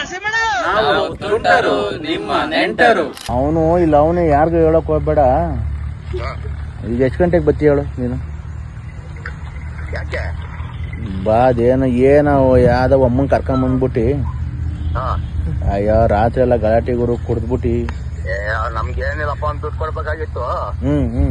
ನಾವು ತುಂಟರು ನಿಮ್ಮ ನೆಂಟರು ಅವನು ಇಲ್ಲ ಅವನೇ ಯಾರಿಗೂ ಹೇಳಕ್ ಹೋಗ್ಬೇಡ ಈಗ ಎಷ್ಟು ಗಂಟೆಗೆ ಬತ್ತಿ ಹೇಳು ನೀನು ಯಾಕೆ ಬಾ ಅದೇನೋ ಏನೋ ಯಾವ್ದೋ ಅಮ್ಮನ್ ಕರ್ಕೊಂಡ್ ಬಂದ್ಬಿಟ್ಟು ಹಾ ಅಯ್ಯೋ ರಾತ್ರಿ ಎಲ್ಲ ಗಲಾಟೆ ಗುರು ಕುಡ್ದ್ಬಿಟ್ಟು ಏ ನಮ್ಗೆ ಏನಿಲ್ಲಪ್ಪ ಅಂತ ದುಡ್ಡು ಕೊಡ್ಬೇಕಾಗಿತ್ತು ಹ್ಮ್ ಹ್ಮ್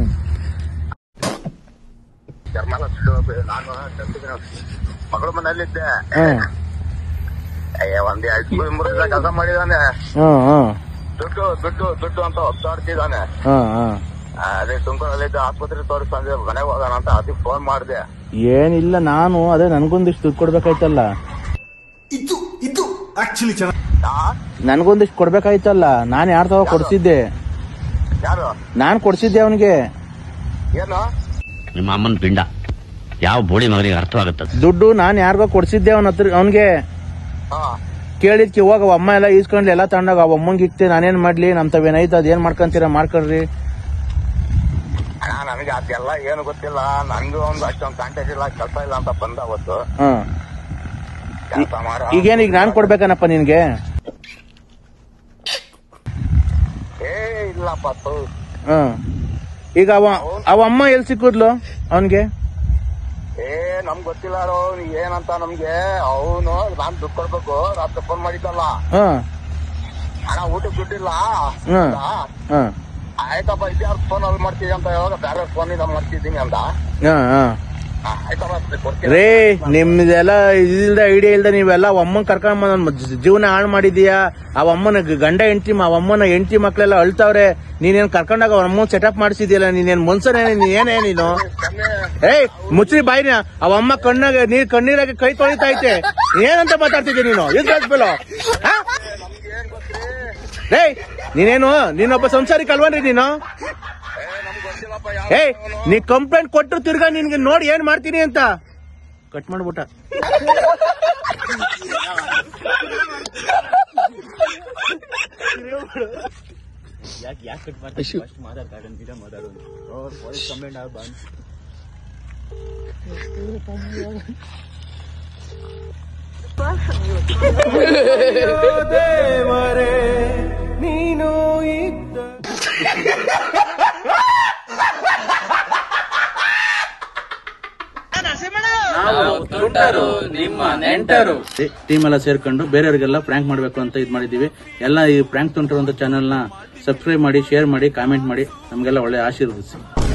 ಧರ್ಮಲ ದುಡ್ಡು ನಾನು ಚಂದಿನ ಮಗಳ ಮನೇಲಿದ್ದೆ ಹ್ಮ್ ಅಯ್ಯ ಒಂದ್ ಎರಡು ಮೂರು ದಿನ ಕೆಲಸ ಮಾಡಿದಾನೆ ಹ್ಮ್ ಹ್ಮ್ ದುಡ್ಡು ದುಡ್ಡು ದುಡ್ಡು ಅಂತ ಒತ್ತಾಡ್ತಿದ್ದಾನೆ ಹ್ಮ್ ಹ್ಮ್ ಅದೇ ತುಮಕೂರಲ್ಲಿದ್ದ ಆಸ್ಪತ್ರೆ ತೋರಿಸ್ತಂದ್ರೆ ಮನೆಗೆ ಹೋಗೋಣ ಅಂತ ಅದಕ್ಕೆ ಫೋನ್ ಮಾಡಿದೆ ಏನಿಲ್ಲ ನಾನು ಅದೇ ನನ್ಗೊಂದಿಷ್ಟು ದುಡ್ಡು ಕೊಡ್ಬೇಕಾಯ್ತಲ್ಲ ಇದು ಇದು ಆಕ್ಚುಲಿ ಚೆನ್ನಾಗಿ ನನ್ಗೊಂದಿಷ್ಟು ಕೊಡ್ಬೇಕಾಯ್ತಲ್ಲ ನಾನ್ ಯಾರ ತಗೋ ಕೊಡ್ಸಿದ್ದೆ ಯಾರು ನಾನ್ ಕೊಡ್ಸಿದ್ದೆ ಅವನಿಗೆ ಏನು ನಿಮ್ಮ ಅಮ್ಮನ ಪಿಂಡ ಯಾವ ಬೋಳಿ ಮಗನಿಗೆ ಅರ್ಥವಾಗುತ್ತದೆ ದುಡ್ಡು ನಾನ್ ಯಾರಿಗೋ ಕೊಡ್ಸಿದ್ದೆ ಅವನ ಹತ್ರ ಅವನ್ಗೆ ಹಾ ಕೇಳಿದ್ಕೆ ಹೋಗ ಅವ ಅಮ್ಮ ಎಲ್ಲ ಈಸ್ಕೊಂಡ್ಲಿ ಎಲ್ಲ ತಗೊಂಡಾಗ ಅವ ಅಮ್ಮಂಗೆ ಇಕ್ತೆ ನಾನೇನ್ ಮಾಡ್ಲಿ ನಮ್ ತವೇನೈತೆ ಅದೇನ್ ಮಾಡ್ಕೊಂತೀರಾ ಮಾಡ್ಕೊಳ್ರಿ ಅಣ್ಣ ನನಗೆ ಅದೆಲ್ಲ ಏನು ಗೊತ್ತಿಲ್ಲ ನನ್ಗೂ ಒಂದು ಅಷ್ಟೊಂದು ಕಾಂಟ್ಯಾಕ್ಟ್ ಇಲ್ಲ ಕೆಲಸ ಇಲ್ಲ ಅಂತ ಬಂದ ಅವತ್ತು ಹ್ಮ್ ಕೆಲಸ ಮಾಡ ಈಗೇನ್ ಈಗ ನಾನ್ ಕೊಡ್ಬೇಕನಪ್ಪ ನಿನ್ಗೆ ಏ ಇಲ್ಲಪ್ಪ ಥು. ಹ್ಮ್ ಈಗ ಅವ ಅವ ಅಮ್ಮ ಎಲ್ ಸಿಕ್ಕುದ್ಲು ಅವನ್ಗೆ ಏ ನಮ್ಗ್ ಗೊತ್ತಿಲ್ಲ ರೋ, ನೀ ಏನಂತ ನಮ್ಗೆ ಅವನು ನಾನ್ ದುಡ್ಡು ಕೊಡ್ಬೇಕು ರಾತ್ರಿ ಫೋನ್ ಮಾಡಿದ್ದಲ್ಲ ಹ್ಮ್ ಅಣ್ಣ ಊಟಕ್ಕೆ ದುಡ್ಡಿಲ್ಲ ಹ್ಮ್. ಅಂತ. ಹ್ಮ್ ಆಯ್ತಪ್ಪ ಇದ್ಯಾವ್ದು ಫೋನ್ ಅಲ್ಲಿ ಮಾಡ್ತೀವಿ ಅಂತ ಯಾವಾಗ ಬೇರೆ ಫೋನ್ ಇಂದ ಮಾಡ್ತಿದ್ದೀನಿ ಅಂತ ಹ್ಮ್ ಹ್ಮ್ ಆ, ಆಯ್ತಪ್ಪ ಅಷ್ಟೇ ಕೊಡ್ತೀನಿ. ರೇ ನಿಮ್ದೆಲ್ಲ ಇದಿಲ್ದ ಐಡಿಯಾ ಇಲ್ದ ನೀವೆಲ್ಲ ಅವ ಅಮ್ಮನ್ ಕರ್ಕೊಂಡ್ ಬಂದ್ ಜ- ಜೀವನ ಹಾಳು ಮಾಡಿದೀಯಾ ಅವ ಅಮ್ಮನ ಗ- ಗಂಡ ಹೆಂಡತಿ ಅವ ಅಮ್ಮನ ಹೆಂಡತಿ ಮಕ್ಳೆಲ್ಲ ಅಳ್ತಾವ್ರೆ ನೀನೇನ್ ಕರ್ಕೊಂಡಾಗ ಅವ್ರ ಅಮ್ಮನ್ ಸೆಟಪ್ ಮಾಡಿಸಿದ್ಯಲ್ಲ ನೀನೇನ್ ಮನ್ಸನೇ ಏನೇ ನೀನು ಏಯ್ ಮುಚ್ಚ್ರಿ ಬಾಯಿನ ಅವ ಅಮ್ಮ ಕಣ್ಣಾಗ ನೀರ್ ಕಣ್ಣೀರಾಗೆ ಕೈ ತೊಳಿತಾ ಐತೆ ಏನಂತ ಮಾತಾಡ್ತಿದ್ದೆ ನೀನು ಇದು ಕಳ್ಸ್ಬೇಲು ಏಯ್ ನೀನೇನು ನೀನೊಬ್ಬ ಸಂಸಾರಿಕ ಅಲ್ವನ್ರಿ ನೀನು ಏಯ್ ನೀ ಕಂಪ್ಲೇಂಟ್ ಕೊಟ್ಟು ತಿರ್ಗಾ ನಿನ್ಗೆ ನೋಡಿ ಏನ್ ಮಾಡ್ತೀನಿ ಅಂತ ಕಟ್ ಮಾಡ್ಬಿಟ್ಟ ನಾವು ತುಂಟರು ನಿಮ್ಮ ನೆಂಟರು ಟೀಮ್ ಎಲ್ಲ ಸೇರ್ಕೊಂಡು ಬೇರೆಯವ್ರಿಗೆಲ್ಲ ಪ್ರ್ಯಾಂಕ್ ಮಾಡ್ಬೇಕು ಅಂತ ಇದ್ ಮಾಡಿದೀವಿ ಎಲ್ಲ ಈ ಪ್ರ್ಯಾಂಕ್ ತುಂಟರು ಅಂತ ಚಾನೆಲ್ ನ ಸಬ್ಸ್ಕ್ರೈಬ್ ಮಾಡಿ ಶೇರ್ ಮಾಡಿ ಕಾಮೆಂಟ್ ಮಾಡಿ ನಮ್ಗೆಲ್ಲ ಒಳ್ಳೆ ಆಶೀರ್ವದಿಸಿ